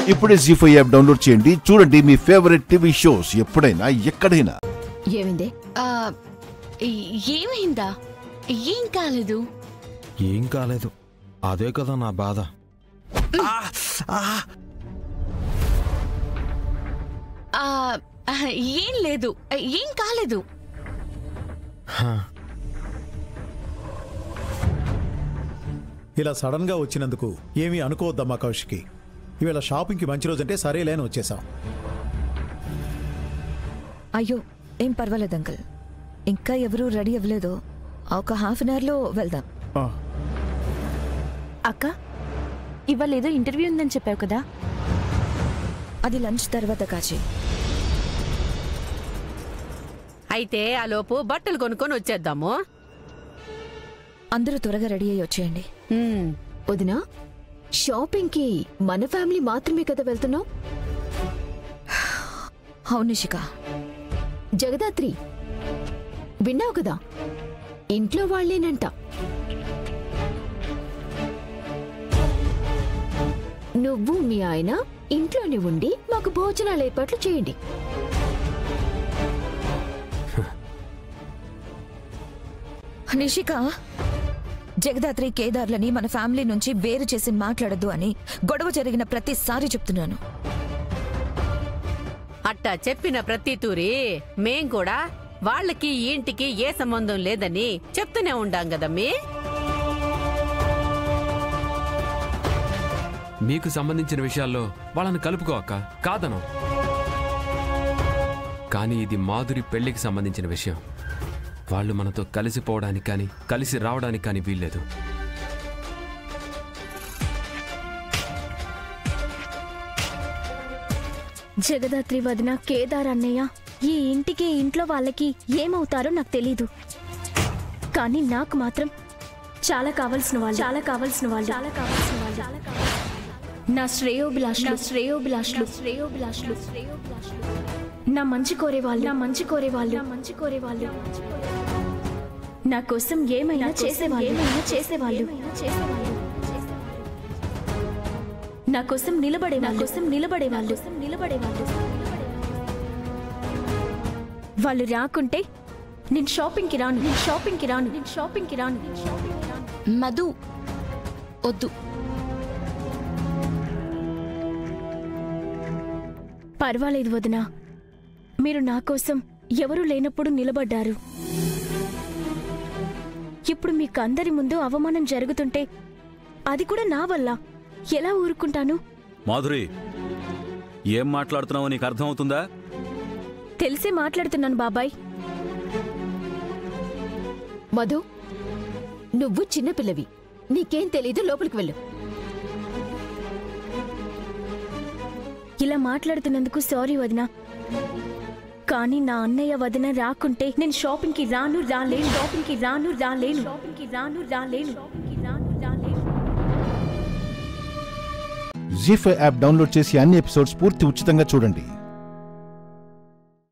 ఇప్పుడే G five app download చేయండి చూడండి మీ ఫేవరెట్ టీవీ షోస్ ఎప్పుడైనా ఎక్కడైనా ఏమైంది ఆ, ఏ- ఏమైందా ఏం కాలేదు ఏం కాలేదు అదే కదా నా బాధ ఆ, ఆ, ఏం లేదు ఏం కాలేదు ఇలా సడన్ గా వచ్చినందుకు ఏమీ అనుకోవద్దమ్మా కౌశికి ఇవాళ షాపింగ్కి మంచి రోజంటే సరేలేని వచ్చేసాం అయ్యో ఏం పర్వాలేదు అంకుల్ ఇంకా ఎవరూ రెడీ అవ్వలేదు ఒక హాఫ్ అన్ అవర్లో వెళ్దాం అక్క ఇవాళ ఏదో ఇంటర్వ్యూ ఉందని చెప్పావు కదా అది లంచ్ తర్వాత కాచి అయితే ఆ లోపు బట్టలు కొనుక్కొని వచ్చేద్దాము అందరూ త్వరగా రెడీ అయ్యి వచ్చేయండి ఉమ్, వదినా షాపింగ్ కి మన ఫ్యామిలీ మాత్రమే కదా వెళ్తున్నాం అవును నిషిక జగదాత్రి విన్నావు కదా ఇంట్లో వాళ్ళేనంట నువ్వు మీ ఆయన ఇంట్లోనే ఉండి మాకు భోజనాలు ఏర్పాట్లు చేయండి నిషిక జగదాత్రి కేదార్లని మన ఫ్యామిలీ నుంచి వేరు చేసి మాట్లాడద్దు అని గొడవ జరిగిన ప్రతిసారి చెప్తున్నాను అట్టా చెప్పిన ప్రతి తూరి మేం కూడా వాళ్ళకి ఈ ఇంటికి ఏ సంబంధం లేదని చెప్తూనే ఉండాం కదమ్మీ మీకు సంబంధించిన విషయాల్లో వాళ్ళని కలుపుకో అక్క కాదను కానీ ఇది మాధురి పెళ్లికి సంబంధించిన విషయం వాళ్ళు మనతో కలిసిపోవడానికి కానీ కలిసి రావడానికి కానీ వీల్లేదు జగదాత్రి వదిన కేదార్ అన్నయ్య ఈ ఇంటికి ఇంట్లో వాళ్ళకి ఏమవుతారో నాకు తెలీదు కానీ నాకు మాత్రం చాలా కావాల్సిన వాళ్ళు చాలా కావాల్సిన వాళ్ళు చాలా కావాల్సిన వాళ్ళు చాలా కావాల్సిన- నా శ్రేయోభిలాషులు శ్రేయోభిలాషులు శ్రేయోభిలాషులు శ్రేయోభిలాషులు నా మంచి కోరే వాళ్ళు నా మంచి కోరే వాళ్ళు నా మంచి కోరే వాళ్ళు నా కోసం ఏమైనా చేసేవాళ్ళు ఏమైనా చేసేవాళ్ళు చేసేవాళ్ళు నా కోసం నిలబడే నా కోసం నిలబడే వాళ్ళు నిలబడే వాళ్ళు వాళ్ళు రాకుంటే నేను షాపింగ్కి రాను నేను షాపింగ్కి రాను నేను షాపింగ్కి రాను నేను షాపింగ్కి రాను మధు వద్దు పర్వాలేదు వదినా మీరు నా కోసం ఎవరూ లేనప్పుడు నిలబడ్డారు ఇప్పుడు మీకు అందరి ముందు అవమానం జరుగుతుంటే అది కూడా నా వల్ల ఎలా ఊరుకుంటాను మాధురి ఏం మాట్లాడుతున్నావో నీకు అర్థమవుతుందా తెలిసే మాట్లాడుతున్నాను బాబాయ్ మధు నువ్వు చిన్నపిల్లవి నీకేం తెలీదు లోపలికి వెళ్ళు ఇలా మాట్లాడుతున్నందుకు సారీ వదిన కానీ నా అన్నయ్య వదిన రాకుంటే నేను షాపింగ్కి రాను రాలేను షాపింగ్కి రాను రాలేను షాపింగ్కి రాను రాలేను షాపింగ్కి రాను రాలేను జీ ఫైవ్ యాప్ డౌన్లోడ్ చేసి అన్ని ఎపిసోడ్స్ పూర్తి ఉచితంగా చూడండి